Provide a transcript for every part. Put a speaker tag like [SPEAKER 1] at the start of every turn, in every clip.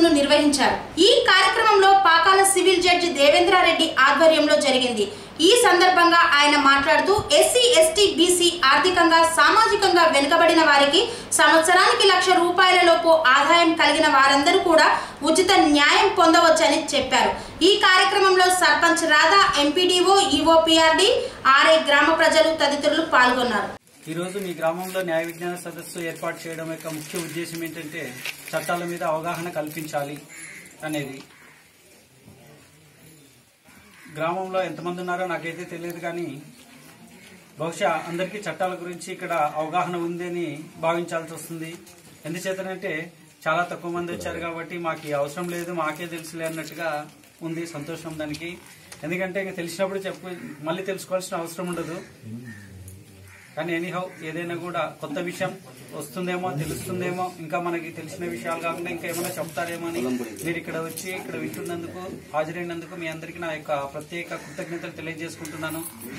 [SPEAKER 1] సదస్సును నిర్వహించారు ఈ కార్యక్రమంలో పాకాల సివిల్ జడ్జి దేవేంద్రారెడ్డి ఆధ్వర్యంలో జరిగింది ఈ సందర్భంగా ఆయన మాట్లాడుతూ ఎస్సీ ఎస్టీ బీసీ ఆర్థికంగా సామాజికంగా వెనుకబడిన వారికి సంవత్సరానికి లక్ష రూపాయల లోపు ఆదాయం కలిగిన వారందరూ కూడా ఉచిత న్యాయం పొందవచ్చని చెప్పారు ఈ కార్యక్రమంలో sarpanch Radha MPDO EOPRD RI గ్రామ ప్రజలు తదితరులు పాల్గొన్నారు
[SPEAKER 2] ఈరోజు మీ గ్రామంలో న్యాయ విజ్ఞాన సదస్సు ఏర్పాటు చేయడం యొక్క ముఖ్య ఉద్దేశం ఏంటంటే చట్టాల మీద అవగాహన కల్పించాలి అనేది గ్రామంలో ఎంతమంది ఉన్నారో నాకైతే తెలియదు కానీ బహుశా అందరికీ చట్టాల గురించి ఇక్కడ అవగాహన ఉంది అని భావించాల్సి వస్తుంది ఎందుచేతనంటే చాలా తక్కువ మంది వచ్చారు కాబట్టి మాకు ఈ అవసరం లేదు మాకే తెలుసులే అన్నట్టుగా ఉంది సంతోషం దానికి ఎందుకంటే ఇంకా తెలిసినప్పుడు చెప్పు మళ్ళీ తెలుసుకోవాల్సిన అవసరం ఉండదు కానీ ఎనీహౌ ఏదైనా కూడా కొత్త విషయం వస్తుందేమో తెలుస్తుందేమో ఇంకా మనకి తెలిసిన విషయాలు కాకుండా ఇంకా ఏమైనా చెప్తారేమో అని మీరు ఇక్కడ వచ్చి ఇక్కడ వింటున్నందుకు హాజరైనందుకు మీ అందరికీ నా యొక్క ప్రత్యేక కృతజ్ఞతలు తెలియజేసుకుంటున్నాను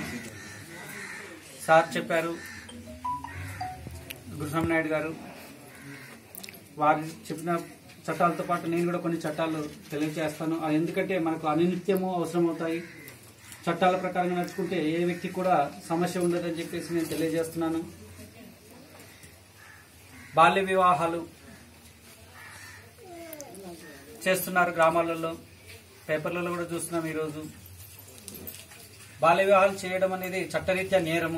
[SPEAKER 2] సార్ చెప్పారు గురుస్వామి నాయుడు గారు వారు చెప్పిన చట్టాలతో పాటు నేను కూడా కొన్ని చట్టాలు తెలియజేస్తాను అది ఎందుకంటే మనకు అనినిత్యము అవసరం అవుతాయి చట్టాల ప్రకారంగా నడుచుకుంటే ఏ వ్యక్తి కూడా సమస్య ఉండదని చెప్పేసి నేను తెలియజేస్తున్నాను బాల్య వివాహాలు చేస్తున్నారు గ్రామాలలో పేపర్లలో కూడా చూస్తున్నాం ఈరోజు బాల్య వివాహాలు చేయడం అనేది చట్టరీత్యా నేరము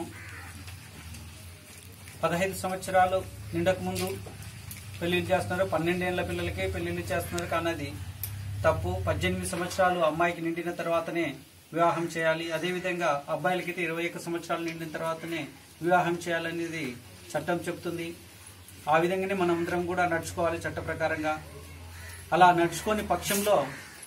[SPEAKER 2] పదహైదు సంవత్సరాలు నిండక ముందు పెళ్లిళ్ళు చేస్తున్నారు పన్నెండేళ్ల పిల్లలకే పెళ్లిళ్ళు చేస్తున్నారు కానీ అది తప్పు పద్దెనిమిది సంవత్సరాలు అమ్మాయికి నిండిన తర్వాతనే వివాహం చేయాలి అదేవిధంగా అబ్బాయిలకైతే ఇరవై ఒక్క సంవత్సరాలు నిండిన తర్వాతనే వివాహం చేయాలనేది చట్టం చెప్తుంది ఆ విధంగానే మనం అందరం కూడా నడుచుకోవాలి చట్ట ప్రకారంగా అలా నడుచుకోని పక్షంలో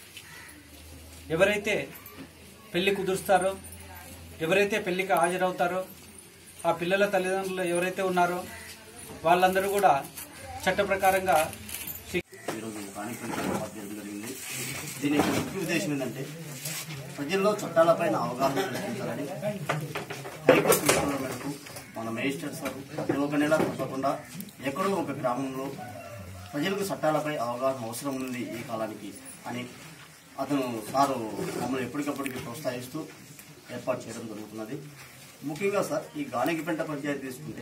[SPEAKER 2] ఎవరైతే పెళ్లి కుదురుస్తారో ఎవరైతే పెళ్లికి హాజరవుతారో ఆ పిల్లల తల్లిదండ్రులు ఎవరైతే ఉన్నారో వాళ్ళందరూ కూడా చట్ట ప్రకారంగా
[SPEAKER 3] ఈరోజు కానిపల్లి ఏర్పాటు చేయడం జరిగింది దీని యొక్క ముఖ్య ఉద్దేశం ఏంటంటే ప్రజల్లో చట్టాలపైన అవగాహన కల్పించాలని హైకోర్టు ఉత్తర్వుల మేరకు మన మేజిస్ట్రేట్ సార్ ప్రతి ఒక్క నెల తప్పకుండా ఎక్కడో ఒక గ్రామంలో ప్రజలకు చట్టాలపై అవగాహన అవసరం ఉంది ఈ కాలానికి అని అతను సారు మమ్మల్ని ఎప్పటికప్పటికి ప్రోత్సహిస్తూ ఏర్పాటు చేయడం జరుగుతున్నది ముఖ్యంగా సార్ ఈ గానిగిపెంట పంచాయతీ తీసుకుంటే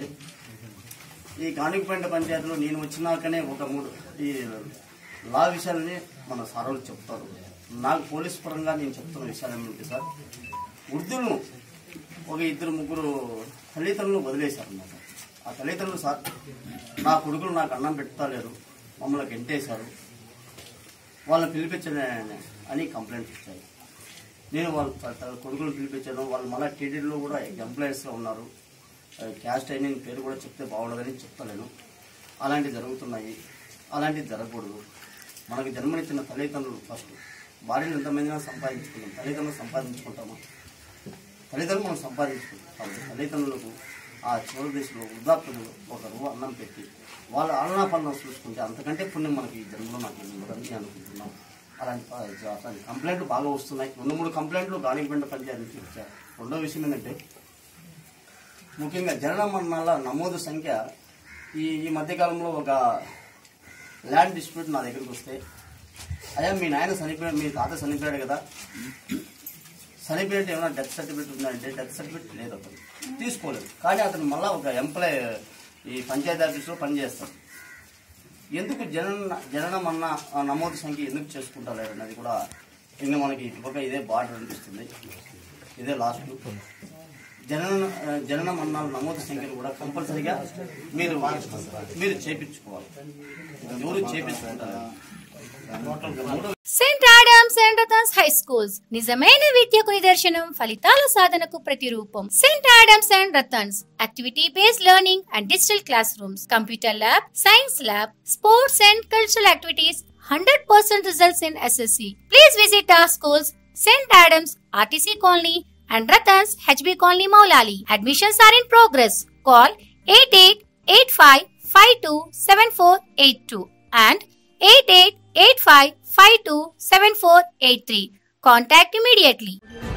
[SPEAKER 3] ఈ గానిగిపెంట పంచాయతీలో నేను వచ్చినాకనే ఒక మూడు ఈ లా విషయాలని మన సారోలు చెప్తారు నాకు పోలీస్ పరంగా నేను చెప్తున్న విషయాలు ఏమిటి సార్ వృద్ధులను ఒక ఇద్దరు ముగ్గురు తల్లిదండ్రులు వదిలేశారు అన్నమాట ఆ తల్లిదండ్రులు సార్ నా కొడుకులు నాకు అన్నం పెడతలేరు మమ్మల్ని గెంటేశారు వాళ్ళని పిలిపించని అని కంప్లైంట్ ఇచ్చాయి నేను వాళ్ళ త- త- కొడుకులను పిలిపించాను వాళ్ళు మళ్ళీ టీడీలో కూడా ఎంప్లాయీస్గా ఉన్నారు క్యాస్ట్ అయిన పేరు కూడా చెప్తే బాగుండదని చెప్తలేను అలాంటివి జరుగుతున్నాయి అలాంటివి జరగకూడదు మనకు జన్మనిచ్చిన తల్లిదండ్రులు ఫస్ట్ భార్యను ఎంతమందినా సంపాదించుకుంటాం తల్లిదండ్రులు సంపాదించుకుంటామా తల్లిదండ్రులు మనం సంపాదించుకుంటాం కాబట్టి తల్లిదండ్రులకు ఆ చివరి దశలో వృద్ధాప్యంలో ఒక రూప అన్నం పెట్టి వాళ్ళ ఆలనా పాలన చూసుకుంటే అంతకంటే పుణ్యం మనకి ఈ జన్మలో నాకు ఉండదని నేను అనుకుంటున్నాను అలాంటి అలాంటి కంప్లైంట్లు బాగా వస్తున్నాయి రెండు మూడు కంప్లైంట్లు గానిగిపెండ పంచాయతీ నుంచి వచ్చాయి రెండో విషయం ఏంటంటే ముఖ్యంగా జనన మరణాల నమోదు సంఖ్య ఈ ఈ మధ్యకాలంలో ఒక ల్యాండ్ డిస్ప్యూట్ నా దగ్గరికి వస్తే అయ్యా మీ నాయన చనిపోయాడు మీ తాత చనిపోయాడు కదా చనిపోయినట్టు ఏమైనా డెత్ సర్టిఫికేట్ ఉందంటే డెత్ సర్టిఫికేట్ లేదు అతను తీసుకోలేదు కానీ అతను మళ్ళీ ఒక ఎంప్లాయ్ ఈ పంచాయతీ ఆఫీస్లో పనిచేస్తాడు ఎందుకు జనన జననం అన్న ఆ నమోదు సంఖ్య ఎందుకు చేసుకుంటారు అన్నది కూడా ఇంకా మనకి ఇటుపక్క ఇదే బార్డర్ అనిపిస్తుంది ఇదే లాస్ట్ జనన జనన మరణాల నమోదు సంఖ్యను కూడా కంపల్సరీగా మీరు మీరు చేపించుకోవాలి ఎవరు చేపించుకుంటారు మూడో
[SPEAKER 4] Saint Adams and Ratans high schools నిజమైన విద్యకు నిదర్శనం ఫలితాల సాధనకు ప్రతిరూపం Saint Adams and Ratans activity based learning and digital classrooms computer lab science lab sports and cultural activities hundred percent results in SSC please visit our schools St. Adams, RTC Colony and Ratans, HB Colony, Maulali. Admissions are in progress. Call 8885527482 and 8885527483. Contact immediately.